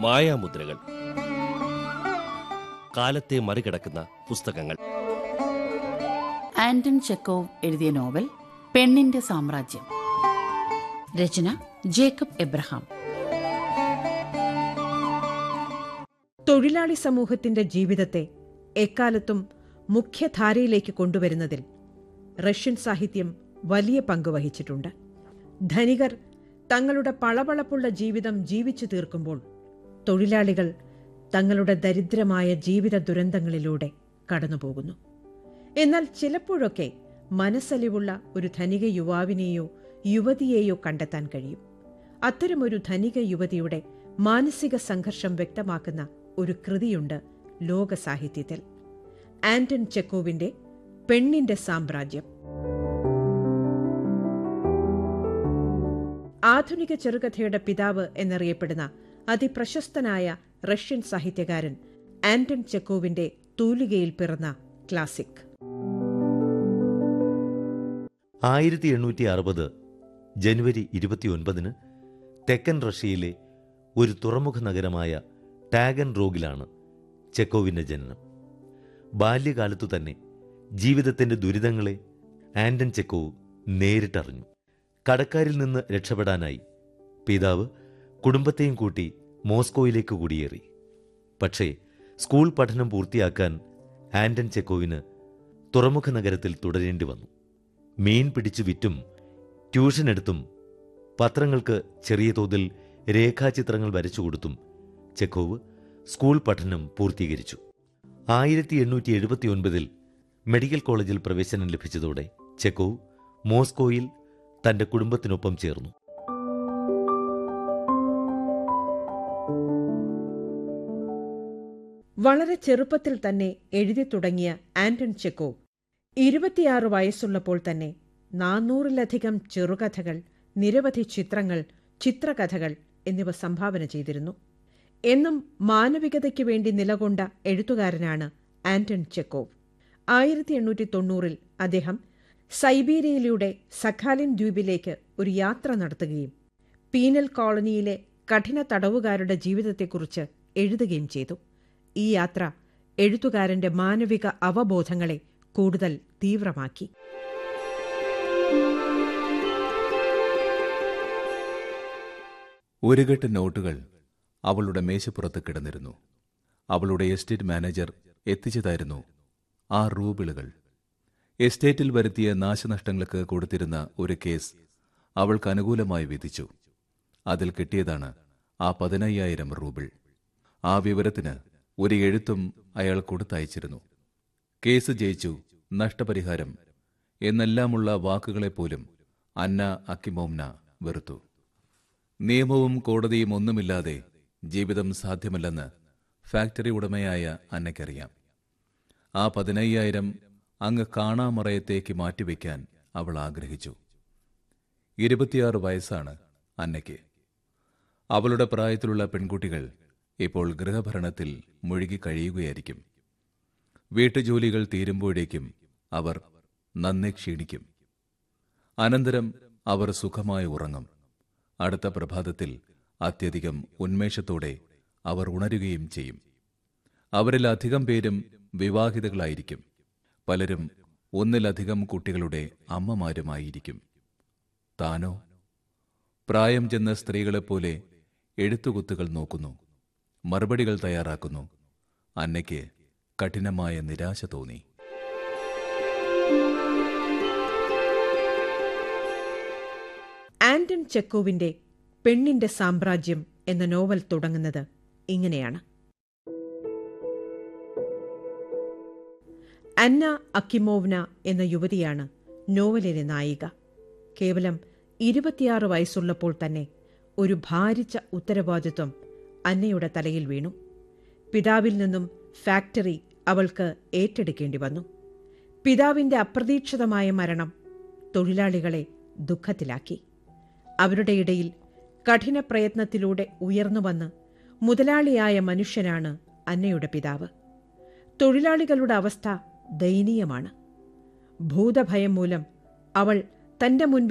മായാമുദ്രകൾ കാലത്തെ മറികടക്കുന്ന പുസ്തകങ്ങൾ ആന്റൺ ചെക്കോവ് എഴുതിയ നോവൽ പെണ്ണിന്റെ സാമ്രാജ്യം രചന ജേക്കബ് എബ്രഹാം തൊഴിലാളി സമൂഹത്തിന്റെ ജീവിതത്തെ എക്കാലത്തും മുഖ്യധാരയിലേക്ക് കൊണ്ടുവരുന്നതിൽ റഷ്യൻ സാഹിത്യം വലിയ പങ്ക് വഹിച്ചിട്ടുണ്ട് ധനികർ തങ്ങളുടെ പളപളപ്പുള്ള ജീവിതം ജീവിച്ചു തീർക്കുമ്പോൾ തൊഴിലാളികൾ തങ്ങളുടെ ദരിദ്രമായ ജീവിത ദുരന്തങ്ങളിലൂടെ കടന്നുപോകുന്നു എന്നാൽ ചിലപ്പോഴൊക്കെ മനസ്സലിവുള്ള ഒരു ധനിക യുവാവിനെയോ യുവതിയെയോ കണ്ടെത്താൻ കഴിയും അത്തരമൊരു ധനിക യുവതിയുടെ മാനസിക സംഘർഷം വ്യക്തമാക്കുന്ന ഒരു കൃതിയുണ്ട് ലോക സാഹിത്യത്തിൽ ആന്റൺ ചെക്കോവിന്റെ പെണ്ണിന്റെ സാമ്രാജ്യം ആധുനിക ചെറുകഥയുടെ പിതാവ് എന്നറിയപ്പെടുന്ന അതിപ്രശസ്തനായ റഷ്യൻ സാഹിത്യകാരൻ ആന്റൺ ചെക്കോവിന്റെ തൂലികയിൽ പിറന്ന ക്ലാസിക് ആയിരത്തി എണ്ണൂറ്റി അറുപത് ജനുവരി ഇരുപത്തിയൊൻപതിന് തെക്കൻ റഷ്യയിലെ ഒരു തുറമുഖ നഗരമായ ടാഗൻ റോഗിലാണ് ചെക്കോവിന്റെ ജനനം ബാല്യകാലത്തു തന്നെ ജീവിതത്തിന്റെ ദുരിതങ്ങളെ ആന്റൺ ചെക്കോവ് നേരിട്ടറിഞ്ഞു കടക്കാരിൽ നിന്ന് രക്ഷപ്പെടാനായി പിതാവ് കുടുംബത്തെയും കൂട്ടി മോസ്കോയിലേക്ക് കുടിയേറി പക്ഷേ സ്കൂൾ പഠനം പൂർത്തിയാക്കാൻ ആന്റൺ ചെക്കോവിന് തുറമുഖ നഗരത്തിൽ തുടരേണ്ടി വന്നു മീൻ പിടിച്ചു വിറ്റും ട്യൂഷൻ എടുത്തും പത്രങ്ങൾക്ക് ചെറിയ തോതിൽ രേഖാചിത്രങ്ങൾ വരച്ചു കൊടുത്തും ചെക്കോവ് സ്കൂൾ പഠനം പൂർത്തീകരിച്ചു ആയിരത്തി എണ്ണൂറ്റി എഴുപത്തിയൊൻപതിൽ മെഡിക്കൽ കോളേജിൽ പ്രവേശനം ലഭിച്ചതോടെ ചെക്കോവ് മോസ്കോയിൽ തന്റെ കുടുംബത്തിനൊപ്പം ചേർന്നു വളരെ ചെറുപ്പത്തിൽ തന്നെ എഴുതി തുടങ്ങിയ ആന്റൺ ചെക്കോവ് ഇരുപത്തിയാറ് വയസ്സുള്ളപ്പോൾ തന്നെ നാനൂറിലധികം ചെറുകഥകൾ നിരവധി ചിത്രങ്ങൾ ചിത്രകഥകൾ എന്നിവ സംഭാവന ചെയ്തിരുന്നു എന്നും മാനവികതയ്ക്ക് വേണ്ടി നിലകൊണ്ട എഴുത്തുകാരനാണ് ആന്റൺ ചെക്കോവ് ആയിരത്തി എണ്ണൂറ്റി തൊണ്ണൂറിൽ അദ്ദേഹം സൈബീരിയയിലൂടെ സഖാലിൻ ദ്വീപിലേക്ക് ഒരു യാത്ര നടത്തുകയും പീനൽ കോളനിയിലെ കഠിന തടവുകാരുടെ ജീവിതത്തെക്കുറിച്ച് എഴുതുകയും ചെയ്തു ഈ യാത്ര എഴുത്തുകാരന്റെ മാനവിക അവബോധങ്ങളെ കൂടുതൽ തീവ്രമാക്കി ഒരു കെട്ട് നോട്ടുകൾ അവളുടെ മേശപ്പുറത്ത് കിടന്നിരുന്നു അവളുടെ എസ്റ്റേറ്റ് മാനേജർ എത്തിച്ചതായിരുന്നു ആ റൂബിളുകൾ എസ്റ്റേറ്റിൽ വരുത്തിയ നാശനഷ്ടങ്ങൾക്ക് കൊടുത്തിരുന്ന ഒരു കേസ് അവൾക്ക് അനുകൂലമായി വിധിച്ചു അതിൽ കിട്ടിയതാണ് ആ പതിനയ്യായിരം റൂബിൾ ആ വിവരത്തിന് ഒരു എഴുത്തും അയാൾ കൊടുത്തയച്ചിരുന്നു കേസ് ജയിച്ചു നഷ്ടപരിഹാരം എന്നെല്ലാമുള്ള വാക്കുകളെപ്പോലും അന്ന അക്കിമോംന വെറുത്തു നിയമവും കോടതിയും ഒന്നുമില്ലാതെ ജീവിതം സാധ്യമല്ലെന്ന് ഫാക്ടറി ഉടമയായ അന്നയ്ക്കറിയാം ആ പതിനയ്യായിരം അങ്ങ് കാണാമറയത്തേക്ക് മാറ്റിവെക്കാൻ അവൾ ആഗ്രഹിച്ചു ഇരുപത്തിയാറ് വയസ്സാണ് അന്നയ്ക്ക് അവളുടെ പ്രായത്തിലുള്ള പെൺകുട്ടികൾ ഇപ്പോൾ ഗൃഹഭരണത്തിൽ മുഴുകി കഴിയുകയായിരിക്കും വീട്ടുജോലികൾ തീരുമ്പോഴേക്കും അവർ നന്നെ ക്ഷീണിക്കും അനന്തരം അവർ സുഖമായി ഉറങ്ങും അടുത്ത പ്രഭാതത്തിൽ അത്യധികം ഉന്മേഷത്തോടെ അവർ ഉണരുകയും ചെയ്യും അവരിൽ അധികം പേരും വിവാഹിതകളായിരിക്കും പലരും ഒന്നിലധികം കുട്ടികളുടെ അമ്മമാരുമായിരിക്കും താനോ പ്രായം ചെന്ന സ്ത്രീകളെപ്പോലെ എഴുത്തുകുത്തുകൾ നോക്കുന്നു മറുപടികൾ തയ്യാറാക്കുന്നു അന്നയ്ക്ക് കഠിനമായ നിരാശ തോന്നി ആന്റൺ ചെക്കോവിന്റെ പെണ്ണിന്റെ സാമ്രാജ്യം എന്ന നോവൽ തുടങ്ങുന്നത് ഇങ്ങനെയാണ് അന്ന അക്കിമോവ്ന എന്ന യുവതിയാണ് നോവലിലെ നായിക കേവലം ഇരുപത്തിയാറ് വയസ്സുള്ളപ്പോൾ തന്നെ ഒരു ഭാരിച്ച ഉത്തരവാദിത്വം അന്നയുടെ തലയിൽ വീണു പിതാവിൽ നിന്നും ഫാക്ടറി അവൾക്ക് ഏറ്റെടുക്കേണ്ടി വന്നു പിതാവിന്റെ അപ്രതീക്ഷിതമായ മരണം തൊഴിലാളികളെ ദുഃഖത്തിലാക്കി അവരുടെ ഇടയിൽ കഠിന പ്രയത്നത്തിലൂടെ ഉയർന്നുവന്ന് മുതലാളിയായ മനുഷ്യനാണ് അന്നയുടെ പിതാവ് തൊഴിലാളികളുടെ അവസ്ഥ ദയനീയമാണ് ഭൂതഭയം മൂലം അവൾ തന്റെ മുൻപിൽ